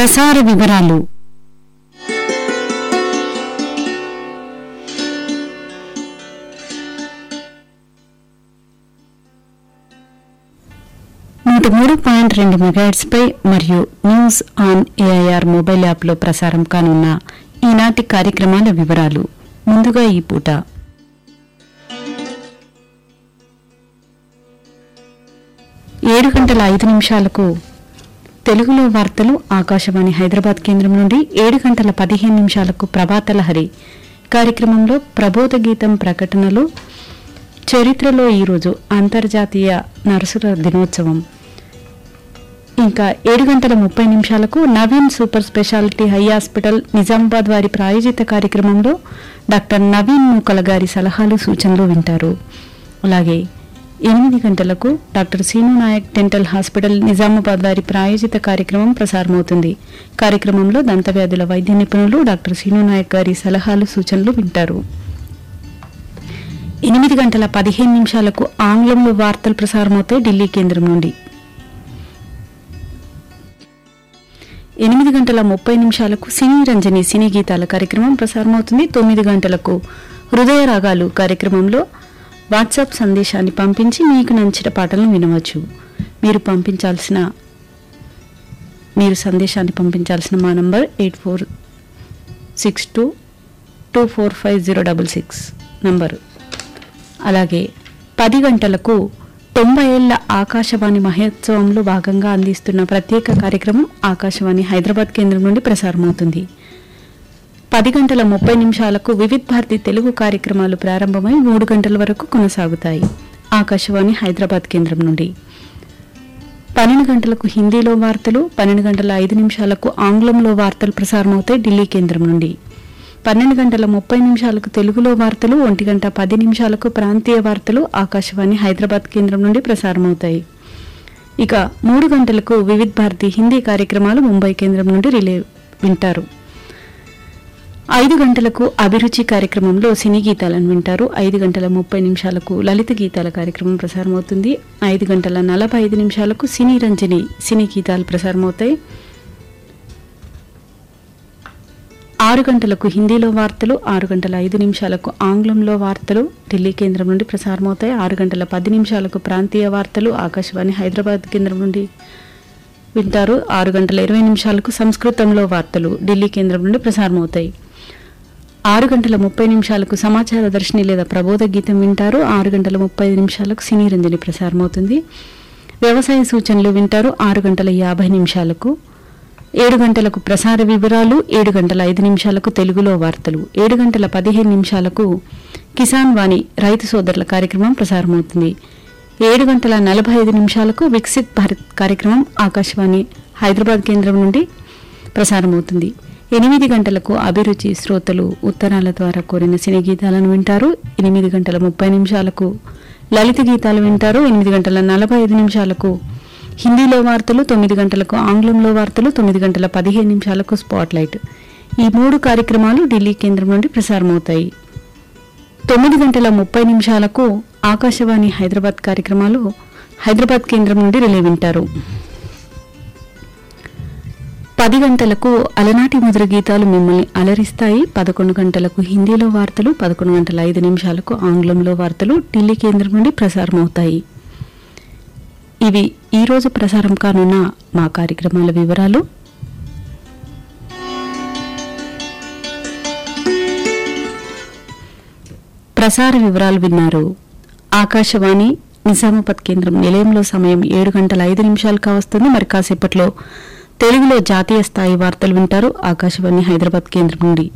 ప్రసార వివరాలు నూట మూడు పాయింట్ రెండు మెగాహెట్స్ పై మరియు న్యూస్ ఆన్ ఏఐఆర్ మొబైల్ యాప్లో ప్రసారం కానున్న ఈనాటి కార్యక్రమాల వివరాలు ముందుగా ఈ పూట ఏడు గంటల ఐదు నిమిషాలకు తెలుగులో వార్తలు ఆకాశవాణి హైదరాబాద్ కేంద్రం నుండి ఏడు గంటల పదిహేను నిమిషాలకు ప్రభాత లహరి కార్యక్రమంలో ప్రబోధ గీతం ప్రకటనలు చరిత్రలో ఈరోజు అంతర్జాతీయ నర్సుల దినోత్సవం ఇంకా ఏడు గంటల ముప్పై నిమిషాలకు Naveen super speciality high hospital Nizamabad వారి ప్రాయోజిత కార్యక్రమంలో డాక్టర్ నవీన్ నూకల గారి సలహాలు సూచనలు వింటారు అలాగే ఎనిమిది గంటలకు doctor Seenu Nayak dental hospital Nizamabad వారి ప్రాయోజిత కార్యక్రమం ప్రసారమవుతుంది కార్యక్రమంలో దంతవ్యాధుల వైద్య నిపుణులు డాక్టర్ సీను నాయక్ గారి సలహాలు సూచనలు వింటారు ఎనిమిది గంటల పదిహేను నిమిషాలకు ఆంగ్లంలో వార్తలు ప్రసారమవుతాయి ఢిల్లీ కేంద్రం నుండి ఎనిమిది గంటల ముప్పై నిమిషాలకు సినీ రంజని సినీ గీతాల కార్యక్రమం ప్రసారమవుతుంది తొమ్మిది గంటలకు హృదయ రాగాలు కార్యక్రమంలో వాట్సాప్ సందేశాన్ని పంపించి మీకు నచ్చిన పాటలను వినవచ్చు మీరు పంపించాల్సిన మీరు సందేశాన్ని పంపించాల్సిన మా number eight four six two two four five zero double six number అలాగే పది గంటలకు తొంభై ఏళ్ల ఆకాశవాణి మహోత్సవంలో భాగంగా అందిస్తున్న ప్రత్యేక కార్యక్రమం ఆకాశవాణి హైదరాబాద్ కేంద్రం నుండి ప్రసారమవుతుంది పది గంటల ముప్పై నిమిషాలకు వివిధ్ భారతి తెలుగు కార్యక్రమాలు ప్రారంభమై మూడు గంటల వరకు కొనసాగుతాయి ఆకాశవాణి హైదరాబాద్ కేంద్రం నుండి పన్నెండు గంటలకు హిందీలో వార్తలు పన్నెండు గంటల ఐదు నిమిషాలకు ఆంగ్లంలో వార్తలు ప్రసారమవుతాయి ఢిల్లీ కేంద్రం నుండి పన్నెండు గంటల ముప్పై నిమిషాలకు తెలుగులో వార్తలు ఒంటి గంట పది నిమిషాలకు ప్రాంతీయ వార్తలు ఆకాశవాణి హైదరాబాద్ కేంద్రం నుండి ప్రసారమవుతాయి ఇక మూడు గంటలకు వివిధ్ భారతి హిందీ కార్యక్రమాలు ముంబై కేంద్రం నుండి రిలే వింటారు ఐదు గంటలకు అభిరుచి కార్యక్రమంలో సినీ గీతాలను వింటారు ఐదు గంటల ముప్పై నిమిషాలకు లలిత గీతాల కార్యక్రమం ప్రసారమవుతుంది ఐదు గంటల నలభై ఐదు నిమిషాలకు సినీ రంజని సినీ గీతాలు ప్రసారమవుతాయి ఆరు గంటలకు హిందీలో వార్తలు ఆరు గంటల ఐదు నిమిషాలకు ఆంగ్లంలో వార్తలు ఢిల్లీ కేంద్రం నుండి ప్రసారమవుతాయి ఆరు గంటల పది నిమిషాలకు ప్రాంతీయ వార్తలు ఆకాశవాణి హైదరాబాద్ కేంద్రం నుండి వింటారు ఆరు గంటల ఇరవై నిమిషాలకు సంస్కృతంలో వార్తలు ఢిల్లీ కేంద్రం నుండి ప్రసారమవుతాయి ఆరు గంటల ముప్పై నిమిషాలకు సమాచార దర్శిని లేదా ప్రబోధ గీతం వింటారు ఆరు గంటల ముప్పై ఐదు నిమిషాలకు సినీ రంజని ప్రసారమవుతుంది వ్యవసాయ సూచనలు వింటారు ఆరు గంటల యాభై నిమిషాలకు ఏడు గంటలకు ప్రసార వివరాలు ఏడు గంటల ఐదు నిమిషాలకు తెలుగులో వార్తలు ఏడు గంటల పదిహేను నిమిషాలకు కిసాన్ వాణి రైతు సోదరుల కార్యక్రమం ప్రసారమవుతుంది ఏడు గంటల నలభై ఐదు నిమిషాలకు వికసిత్ భారత్ కార్యక్రమం ఆకాశవాణి హైదరాబాద్ కేంద్రం నుండి ప్రసారమవుతుంది ఎనిమిది గంటలకు అభిరుచి శ్రోతలు ఉత్తరాల ద్వారా కోరిన సినీ గీతాలను వింటారు ఎనిమిది గంటల ముప్పై నిమిషాలకు లలిత గీతాలు వింటారు ఎనిమిది గంటల నలభై ఐదు నిమిషాలకు హిందీలో వార్తలు తొమ్మిది గంటలకు ఆంగ్లంలో వార్తలు తొమ్మిది గంటల పదిహేను నిమిషాలకు స్పాట్ లైట్ ఈ మూడు కార్యక్రమాలు ఢిల్లీ కేంద్రం నుండి ప్రసారమవుతాయి తొమ్మిది గంటల ముప్పై నిమిషాలకు ఆకాశవాణి హైదరాబాద్ కార్యక్రమాలు హైదరాబాద్ కేంద్రం నుండి రిలే వింటారు పది గంటలకు అలనాటి మధుర గీతాలు మిమ్మల్ని అలరిస్తాయి పదకొండు గంటలకు హిందీలో వార్తలు పదకొండు గంటల ఐదు నిమిషాలకు ఆంగ్లంలో వార్తలు ఢిల్లీ కేంద్రం నుండి ప్రసారమవుతాయి ఇవి ఈ రోజు ప్రసారం కానున్న మా కార్యక్రమాల వివరాలు ప్రసార వివరాలు విన్నారు ఆకాశవాణి నిజామాబాద్ కేంద్రం నిలయంలో సమయం ఏడు గంటల ఐదు నిమిషాలు కావస్తుంది మరి కాసేపట్లో తెలుగులో జాతీయ స్థాయి వార్తలు వింటారు ఆకాశవాణి హైదరాబాద్ కేంద్రం నుండి